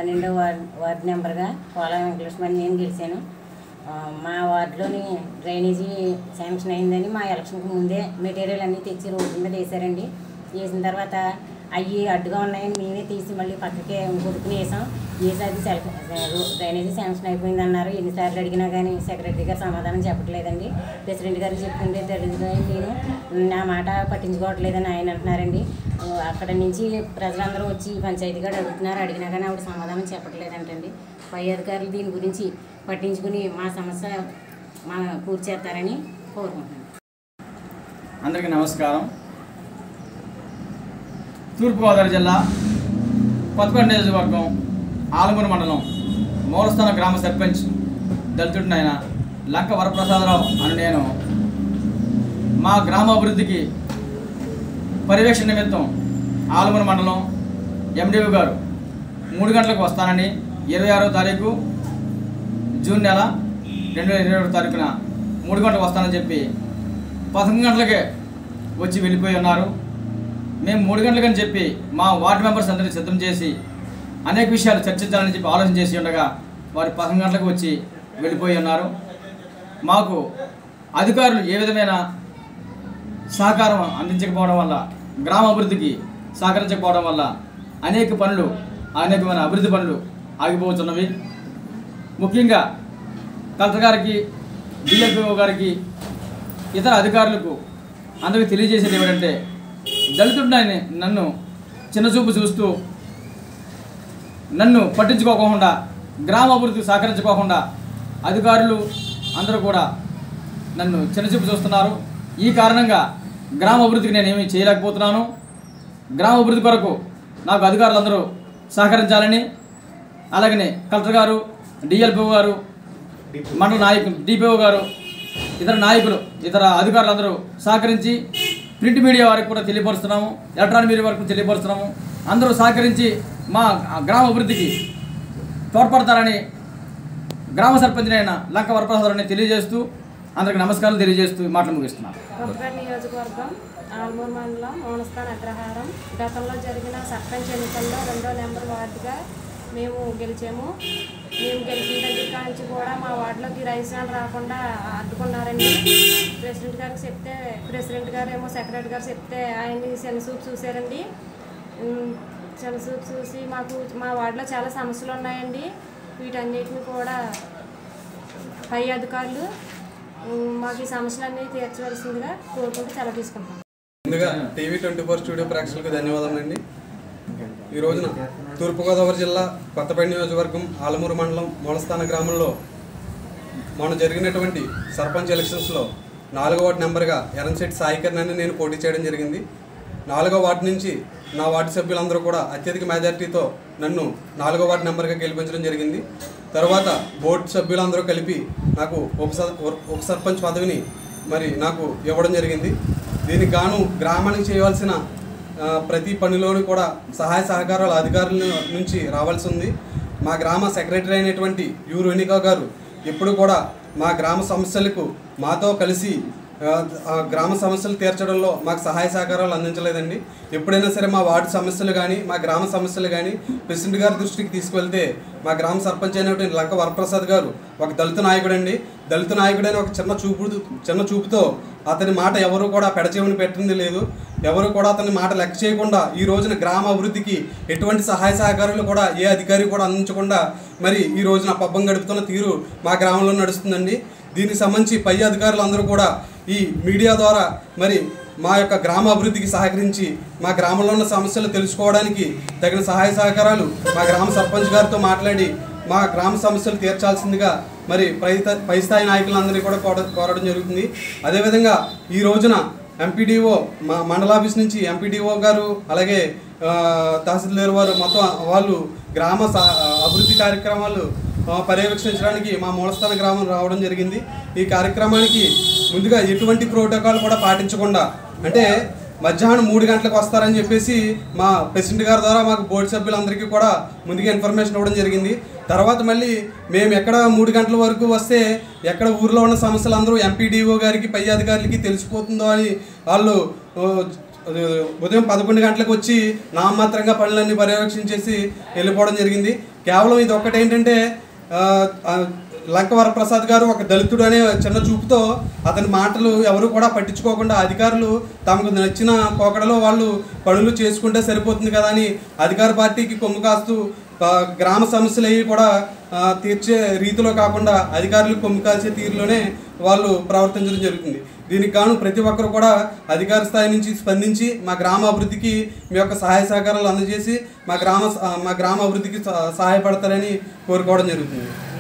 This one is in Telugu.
పన్నెండో వార్డ్ వార్డు నెంబర్గా పోలా వెంకటలక్ష్మణ్ నేను గెలిచాను ఆ, మా వార్డులోని డ్రైనేజీ శాంక్షన్ అయిందని మా ఎలక్షన్కి ముందే మెటీరియల్ అన్నీ తెచ్చి రోడ్డు మీద వేసారండి వేసిన తర్వాత అవి అడ్డుగా ఉన్నాయని మేమే తీసి మళ్ళీ పక్కకే కొడుకుని వేసాం వేసి అది సెల్ఫ్ డ్రైనేజీ శాంక్షన్ అయిపోయింది అన్నారు ఎన్నిసార్లు అడిగినా కానీ సెక్రటరీ గారు సమాధానం చెప్పట్లేదండి ప్రెసిడెంట్ గారికి చెప్తుంటే తెలియదు కానీ నేను నా మాట పట్టించుకోవట్లేదని ఆయన అంటున్నారండి ఆ, అక్కడ నుంచి ప్రజలందరూ వచ్చి పంచాయతీ గారు అడుగుతున్నారు అడిగినా కానీ ఆవిడ సమాధానం చెప్పట్లేదంటండి పై అధికారులు దీని గురించి పట్టించుకుని మా సమస్య మా పూర్తి చేస్తారని కోరుకుంటున్నాను అందరికీ నమస్కారం తూర్పుగోదావరి జిల్లా కొత్తపేట నియోజకవర్గం ఆలమూరు మండలం మూలస్థాన గ్రామ సర్పంచ్ దళితుడిని ఆయన లంక వరప్రసాదరావు అని నేను మా గ్రామ అభివృద్ధికి పర్యవేక్షణ నిమిత్తం ఆలమూరు మండలం ఎండిఓ గారు మూడు గంటలకు వస్తానని ఇరవై ఆరో తారీఖు జూన్ నెల రెండు వేల ఇరవై ఒకటో తారీఖున మూడు గంటలకు వస్తానని చెప్పి పదకొండు గంటలకే వచ్చి వెళ్ళిపోయి ఉన్నారు మేము మూడు గంటలకని చెప్పి మా వార్డు మెంబర్స్ అందరినీ సిద్ధం చేసి అనేక విషయాలు చర్చించాలని చెప్పి ఆలోచన చేసి ఉండగా వారు పదకొండు గంటలకు వచ్చి వెళ్ళిపోయి ఉన్నారు మాకు అధికారులు ఏ విధమైన సహకారం అందించకపోవడం వల్ల గ్రామ అభివృద్ధికి సహకరించకపోవడం వల్ల అనేక పనులు అనేకమైన అభివృద్ధి పనులు ఆగిపోతున్నవి ముఖ్యంగా కలెక్టర్ గారికి డిఎల్పిఓ గారికి ఇతర అధికారులకు అందరికీ తెలియజేసేది ఏమిటంటే దళితుడిని నన్ను చిన్నచూపు చూస్తూ నన్ను పట్టించుకోకుండా గ్రామ అభివృద్ధికి సహకరించుకోకుండా అధికారులు అందరూ కూడా నన్ను చిన్నచూపు చూస్తున్నారు ఈ కారణంగా గ్రామ అభివృద్ధికి నేను ఏమీ చేయలేకపోతున్నాను గ్రామ అభివృద్ధి కొరకు నాకు అధికారులందరూ సహకరించాలని అలాగనే కలెక్టర్ గారు డిఎల్పిఓ గారు మండల నాయకులు డిపిఓ గారు ఇతర నాయకులు ఇతర అధికారులందరూ సహకరించి ప్రింట్ మీడియా వారికి కూడా తెలియపరుస్తున్నాము ఎలక్ట్రానిక్ మీడియా వారికి తెలియపరుస్తున్నాము అందరూ సహకరించి మా గ్రామ అభివృద్ధికి తోడ్పడతారని గ్రామ సర్పంచ్నైన లంక వరప్రసాదరాన్ని తెలియజేస్తూ అందరికి నమస్కారాలు తెలియజేస్తూ ఈ మాటలు ముగిస్తున్నాను కొత్తపేట నియోజకవర్గం ఆల్మూరు మండలం మౌనస్థాన్ అగ్రహారం గతంలో జరిగిన సర్పంచ్ ఎన్నికల్లో రెండో నెంబర్ వార్డుగా మేము గెలిచాము మేము గెలిచిన దగ్గర కాంచి కూడా మా వార్డులోకి రైసాలు రాకుండా అడ్డుకున్నారండి ప్రెసిడెంట్ గారికి చెప్తే ప్రెసిడెంట్ గారు ఏమో సెక్రటరీ గారు చెప్తే ఆయన్ని సెన్సూప్ చూశారండి ఉమ్, సెన్సూప్ చూసి మాకు మా వార్డులో చాలా సమస్యలు ఉన్నాయండి వీటన్నిటిని కూడా పై అధికారులు ఉమ్, మాకు ఈ సమస్యలన్నీ తీర్చవలసిందిగా కోరుకుంటూ సెలవు తీసుకుంటాం ముందుగా టీవీ ట్వంటీ ఫోర్ స్టూడియో ప్రేక్షకులకు ధన్యవాదాలండి ఈ రోజున తూర్పుగోదావరి జిల్లా కొత్తపేట నియోజకవర్గం ఆలమూరు మండలం మూలస్థాన గ్రామంలో మొన్న జరిగినటువంటి సర్పంచ్ ఎలక్షన్స్లో నాలుగో వార్డు నెంబర్గా ఎరంశెట్టి సాయికరణ్ అని నేను పోటీ చేయడం జరిగింది నాలుగో వార్డు నుంచి నా వార్డు సభ్యులందరూ కూడా అత్యధిక మెజారిటీతో నన్ను నాలుగో వార్డు నెంబర్గా గెలిపించడం జరిగింది తర్వాత బోర్డు సభ్యులందరూ కలిపి నాకు ఉప స- ఉప సర్పంచ్ పదవిని మరి నాకు ఇవ్వడం జరిగింది దీనికి గాను గ్రామానికి చేయవలసిన ఆ, ప్రతి పనిలోనూ కూడా సహాయ సహకారాలు అధికారుల నుంచి రావాల్సి ఉంది మా గ్రామ సెక్రటరీ అయినటువంటి యు రోనికా గారు ఎప్పుడు కూడా మా గ్రామ సమస్యలకు మాతో కలిసి ఆ, ఆ గ్రామ సమస్యలు తీర్చడంలో మాకు సహాయ సహకారాలు అందించలేదండి ఎప్పుడైనా సరే మా వార్డు సమస్యలు కానీ మా గ్రామ సమస్యలు కానీ ప్రెసిడెంట్ గారి దృష్టికి తీసుకువెళ్తే మా గ్రామ సర్పంచ్ అయినటువంటి లంక వరప్రసాద్ గారు ఒక దళిత నాయకుడండి దళిత నాయకుడైన ఒక చిన్న చూపు చిన్న చూపుతో అతని మాట ఎవరు కూడా పెడచేవని పెట్టింది లేదు ఎవరు కూడా అతని మాట లెక్క చేయకుండా ఈ రోజున గ్రామ అభివృద్ధికి ఎటువంటి సహాయ సహకారాలు కూడా ఏ అధికారి కూడా అందించకుండా మరి ఈ రోజున పబ్బం గడుపుతున్న తీరు మా గ్రామంలో నడుస్తుందండి దీనికి సంబంధించి పై అధికారులు అందరూ కూడా ఈ మీడియా ద్వారా మరి మా యొక్క గ్రామ అభివృద్ధికి సహకరించి మా గ్రామంలో ఉన్న సమస్యలు తెలుసుకోవడానికి తగిన సహాయ సహకారాలు మా గ్రామ సర్పంచ్ గారితో మాట్లాడి మా గ్రామ సమస్యలు తీర్చాల్సిందిగా మరి పై పై స్థాయి నాయకులందరినీ కూడా కోర కోరడం జరుగుతుంది అదేవిధంగా ఈ రోజున ఎంపీడీఓ మా మండలాఫీస్ నుంచి ఎంపీడీఓ గారు అలాగే ఆ, తహసీల్దార్ వారు మొత్తం వాళ్ళు గ్రామ స- అభివృద్ధి కార్యక్రమాలు ఆ, పర్యవేక్షించడానికి మా మూలస్థాన గ్రామం రావడం జరిగింది ఈ కార్యక్రమానికి ముందుగా ఎటువంటి ప్రోటోకాల్ కూడా పాటించకుండా అంటే మధ్యాహ్నం మూడు గంటలకు వస్తారని చెప్పేసి మా ప్రెసిడెంట్ గారి ద్వారా మాకు బోర్డు సభ్యులందరికీ కూడా ముందుగా ఇన్ఫర్మేషన్ ఇవ్వడం జరిగింది తర్వాత మళ్ళీ మేము ఎక్కడ మూడు గంటల వరకు వస్తే ఎక్కడ ఊర్లో ఉన్న సమస్యలు అందరూ ఎంపీడీఓ గారికి పై అధికారులకి తెలిసిపోతుందో అని వాళ్ళు ఆ, అది ఉదయం పదకొండు గంటలకు వచ్చి నామమాత్రంగా పనులన్నీ పర్యవేక్షించేసి వెళ్ళిపోవడం జరిగింది కేవలం ఇది ఒక్కటి ఏంటంటే ఆ, ఆ, లంకవర ప్రసాద్ గారు ఒక దళితుడు అనే చిన్న చూపుతో అతని మాటలు ఎవరు కూడా పట్టించుకోకుండా అధికారులు తమకు నచ్చిన పోకడలో వాళ్ళు పనులు చేసుకుంటే సరిపోతుంది కదా అని అధికార పార్టీకి కొమ్ము కాస్తూ ఆ, గ్రామ సమస్యలు అవి కూడా ఆ, తీర్చే రీతిలో కాకుండా అధికారులు కొమ్ము కాల్చే తీరులోనే వాళ్ళు ప్రవర్తించడం జరుగుతుంది దీనికి గాను ప్రతి ఒక్కరు కూడా అధికార స్థాయి నుంచి స్పందించి మా గ్రామ అభివృద్ధికి మీ యొక్క సహాయ సహకారాలు అందజేసి మా గ్రామ మా గ్రామ అభివృద్ధికి సహ- సహాయపడతారని కోరుకోవడం జరుగుతుంది